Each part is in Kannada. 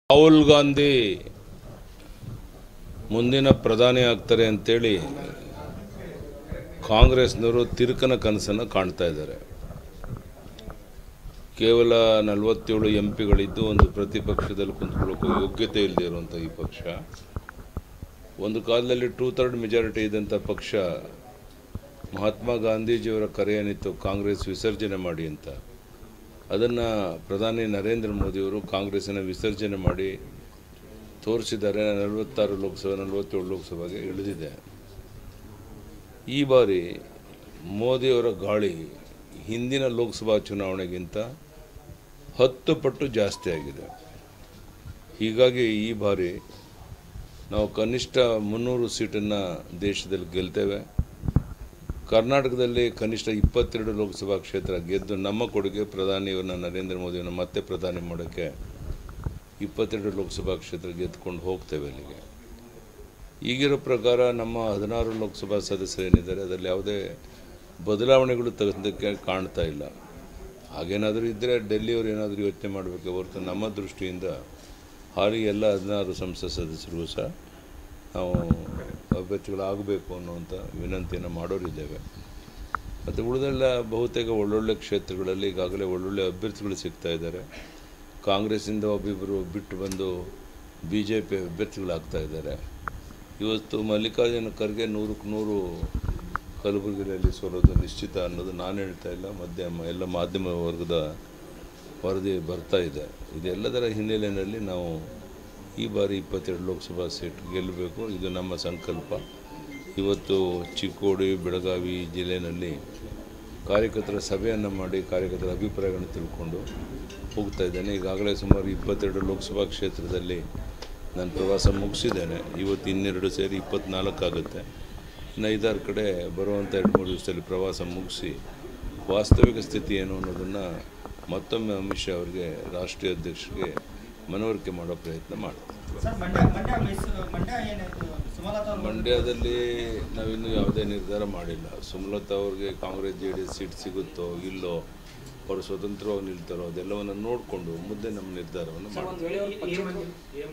ರಾಹುಲ್ ಗಾಂಧಿ ಮುಂದಿನ ಪ್ರಧಾನಿ ಆಗ್ತಾರೆ ಅಂತೇಳಿ ಕಾಂಗ್ರೆಸ್ನವರು ತಿರುಕನ ಕನಸನ್ನು ಕಾಣ್ತಾ ಇದ್ದಾರೆ ಕೇವಲ ನಲವತ್ತೇಳು ಎಂ ಪಿಗಳಿದ್ದು ಒಂದು ಪ್ರತಿಪಕ್ಷದಲ್ಲಿ ಕುಂತ್ಕೊಳ್ಳೋಕ್ಕೂ ಯೋಗ್ಯತೆ ಇಲ್ಲದೆ ಇರುವಂಥ ಈ ಪಕ್ಷ ಒಂದು ಕಾಲದಲ್ಲಿ ಟೂ ಥರ್ಡ್ ಮೆಜಾರಿಟಿ ಇದ್ದಂಥ ಪಕ್ಷ ಮಹಾತ್ಮ ಗಾಂಧೀಜಿಯವರ ಕರೆ ಏನಿತ್ತು ಕಾಂಗ್ರೆಸ್ ವಿಸರ್ಜನೆ ಮಾಡಿ ಅಂತ ಅದನ್ನು ಪ್ರಧಾನಿ ನರೇಂದ್ರ ಮೋದಿಯವರು ಕಾಂಗ್ರೆಸ್ಸನ್ನು ವಿಸರ್ಜನೆ ಮಾಡಿ ತೋರಿಸಿದ್ದಾರೆ ನಲವತ್ತಾರು ಲೋಕಸಭೆ ನಲವತ್ತೇಳು ಲೋಕಸಭೆಗೆ ಇಳಿದಿದೆ ಈ ಬಾರಿ ಮೋದಿಯವರ ಗಾಳಿ ಹಿಂದಿನ ಲೋಕಸಭಾ ಚುನಾವಣೆಗಿಂತ ಹತ್ತು ಪಟ್ಟು ಜಾಸ್ತಿ ಆಗಿದೆ ಹೀಗಾಗಿ ಈ ಬಾರಿ ನಾವು ಕನಿಷ್ಠ ಮುನ್ನೂರು ಸೀಟನ್ನು ದೇಶದಲ್ಲಿ ಗೆಲ್ತೇವೆ ಕರ್ನಾಟಕದಲ್ಲಿ ಕನಿಷ್ಠ ಇಪ್ಪತ್ತೆರಡು ಲೋಕಸಭಾ ಕ್ಷೇತ್ರ ಗೆದ್ದು ನಮ್ಮ ಕೊಡುಗೆ ಪ್ರಧಾನಿಯವರನ್ನ ನರೇಂದ್ರ ಮೋದಿಯನ್ನು ಮತ್ತೆ ಪ್ರಧಾನಿ ಮಾಡೋಕ್ಕೆ ಇಪ್ಪತ್ತೆರಡು ಲೋಕಸಭಾ ಕ್ಷೇತ್ರ ಗೆದ್ದುಕೊಂಡು ಹೋಗ್ತೇವೆ ಅಲ್ಲಿಗೆ ಈಗಿರೋ ಪ್ರಕಾರ ನಮ್ಮ ಹದಿನಾರು ಲೋಕಸಭಾ ಸದಸ್ಯರೇನಿದ್ದಾರೆ ಅದರಲ್ಲಿ ಯಾವುದೇ ಬದಲಾವಣೆಗಳು ತೆಗೆದಕ್ಕೆ ಕಾಣ್ತಾ ಇಲ್ಲ ಹಾಗೇನಾದರೂ ಇದ್ದರೆ ಡೆಲ್ಲಿಯವರು ಏನಾದರೂ ಯೋಚನೆ ಮಾಡಬೇಕು ಹೊರತು ನಮ್ಮ ದೃಷ್ಟಿಯಿಂದ ಹಾಲಿ ಎಲ್ಲ ಹದಿನಾರು ಸಂಸತ್ ಸದಸ್ಯರಿಗೂ ಸಹ ನಾವು ಅಭ್ಯರ್ಥಿಗಳಾಗಬೇಕು ಅನ್ನುವಂಥ ವಿನಂತಿಯನ್ನು ಮಾಡೋರಿದ್ದೇವೆ ಮತ್ತು ಉಳಿದೆಲ್ಲ ಬಹುತೇಕ ಒಳ್ಳೊಳ್ಳೆ ಕ್ಷೇತ್ರಗಳಲ್ಲಿ ಈಗಾಗಲೇ ಒಳ್ಳೊಳ್ಳೆ ಅಭ್ಯರ್ಥಿಗಳು ಸಿಗ್ತಾ ಇದ್ದಾರೆ ಕಾಂಗ್ರೆಸ್ಸಿಂದ ಒಬ್ಬಿಬ್ಬರು ಬಿಟ್ಟು ಬಂದು ಬಿ ಜೆ ಪಿ ಅಭ್ಯರ್ಥಿಗಳಾಗ್ತಾ ಇದ್ದಾರೆ ಇವತ್ತು ಮಲ್ಲಿಕಾರ್ಜುನ ಖರ್ಗೆ ನೂರಕ್ಕೆ ನೂರು ಕಲಬುರಗಿಯಲ್ಲಿ ಸೋಲೋದು ನಿಶ್ಚಿತ ಅನ್ನೋದು ನಾನು ಹೇಳ್ತಾ ಇಲ್ಲ ಮಧ್ಯಮ ಎಲ್ಲ ಮಾಧ್ಯಮ ವರ್ಗದ ವರದಿ ಬರ್ತಾ ಇದೆ ಇದೆಲ್ಲದರ ಹಿನ್ನೆಲೆಯಲ್ಲಿ ನಾವು ಈ ಬಾರಿ ಇಪ್ಪತ್ತೆರಡು ಲೋಕಸಭಾ ಸೀಟ್ ಗೆಲ್ಲಬೇಕು ಇದು ನಮ್ಮ ಸಂಕಲ್ಪ ಇವತ್ತು ಚಿಕ್ಕೋಡಿ ಬೆಳಗಾವಿ ಜಿಲ್ಲೆಯಲ್ಲಿ ಕಾರ್ಯಕರ್ತರ ಸಭೆಯನ್ನು ಮಾಡಿ ಕಾರ್ಯಕರ್ತರ ಅಭಿಪ್ರಾಯಗಳನ್ನು ತಿಳ್ಕೊಂಡು ಹೋಗ್ತಾ ಇದ್ದೇನೆ ಈಗಾಗಲೇ ಸುಮಾರು ಇಪ್ಪತ್ತೆರಡು ಲೋಕಸಭಾ ಕ್ಷೇತ್ರದಲ್ಲಿ ನಾನು ಪ್ರವಾಸ ಮುಗಿಸಿದ್ದೇನೆ ಇವತ್ತು ಇನ್ನೆರಡು ಸೇರಿ ಇಪ್ಪತ್ನಾಲ್ಕು ಆಗುತ್ತೆ ಇನ್ನು ಐದಾರು ಕಡೆ ಬರುವಂಥ ಎರಡು ಮೂರು ದಿವಸದಲ್ಲಿ ಪ್ರವಾಸ ಮುಗಿಸಿ ವಾಸ್ತವಿಕ ಸ್ಥಿತಿ ಏನು ಅನ್ನೋದನ್ನು ಮತ್ತೊಮ್ಮೆ ಅಮಿತ್ ಶಾ ಅವರಿಗೆ ರಾಷ್ಟ್ರೀಯ ಅಧ್ಯಕ್ಷರಿಗೆ ಮನವರಿಕೆ ಮಾಡೋ ಪ್ರಯತ್ನ ಮಾಡ್ತೀನಿ ಸರ್ ಮಂಡ್ಯ ಮಂಡ್ಯ ಮೈಸೂರು ಮಂಡ್ಯ ಏನಾಯ್ತು ಸುಮಲತಾ ಅವರು ಮಂಡ್ಯದಲ್ಲಿ ನಾವಿನ್ನೂ ಯಾವುದೇ ನಿರ್ಧಾರ ಮಾಡಿಲ್ಲ ಸುಮಲತಾ ಅವ್ರಿಗೆ Congress J D S seat ಸಿಗುತ್ತೋ ಇಲ್ಲೋ ಅವರು ಸ್ವತಂತ್ರವಾಗಿ ನಿಲ್ತಾರೋ ಅದೆಲ್ಲವನ್ನು ನೋಡಿಕೊಂಡು ಮುಂದೆ ನಮ್ಮ ನಿರ್ಧಾರವನ್ನು ಮಾಡ್ತೀವಿ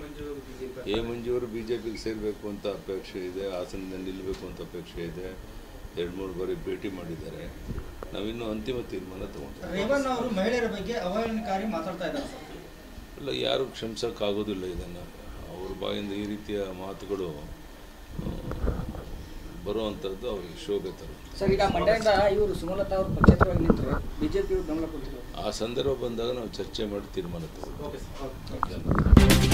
ಎ ಮಂಜುವರು ಬಿ ಜೆ ಪಿಗೆ ಸೇರಬೇಕು ಅಂತ ಅಪೇಕ್ಷೆ ಇದೆ ಹಾಸನದಿಂದ ನಿಲ್ಲಬೇಕು ಅಂತ ಅಪೇಕ್ಷೆ ಇದೆ ಎರಡು ಮೂರು ಬಾರಿ ಭೇಟಿ ಮಾಡಿದ್ದಾರೆ ನಾವಿನ್ನೂ ಅಂತಿಮ ತೀರ್ಮಾನ ತಗೊಂಡು ರೇವಣ್ಣ ಅವರು ಮಹಿಳೆಯರ ಬಗ್ಗೆ ಅವಹೇಳನಕಾರಿ ಮಾತಾಡ್ತಾ ಇದ್ದಾರೆ ಸರ್ ಅಲ್ಲ ಯಾರು ಕ್ಷಮಿಸೋಕ್ಕಾಗೋದಿಲ್ಲ ಇದನ್ನು ಅವ್ರ ಬಾಯಿಂದ ಈ ರೀತಿಯ ಮಾತುಗಳು ಆ, ಬರುವಂಥದ್ದು ಅವ್ರಿಗೆ ಶೋಭೆ ತರುತ್ತೆ ಸರ್ ಈಗ ಮಂಡ್ಯದಿಂದ ಇವರು ಸುಮಲತಾ ಅವರು ಪಕ್ಷೇತರವಾಗಿ ನಿಂತರೆ ಬಿಜೆಪಿ ಬೆಂಬಲ ಕೊಟ್ಟಿದ್ರು ಆ ಸಂದರ್ಭ ಬಂದಾಗ ನಾವು ಚರ್ಚೆ ಮಾಡಿ ತೀರ್ಮಾನ ತಗೊಳ್ತೀವಿ ಓಕೆ ಸರ್ ಧನ್ಯವಾದ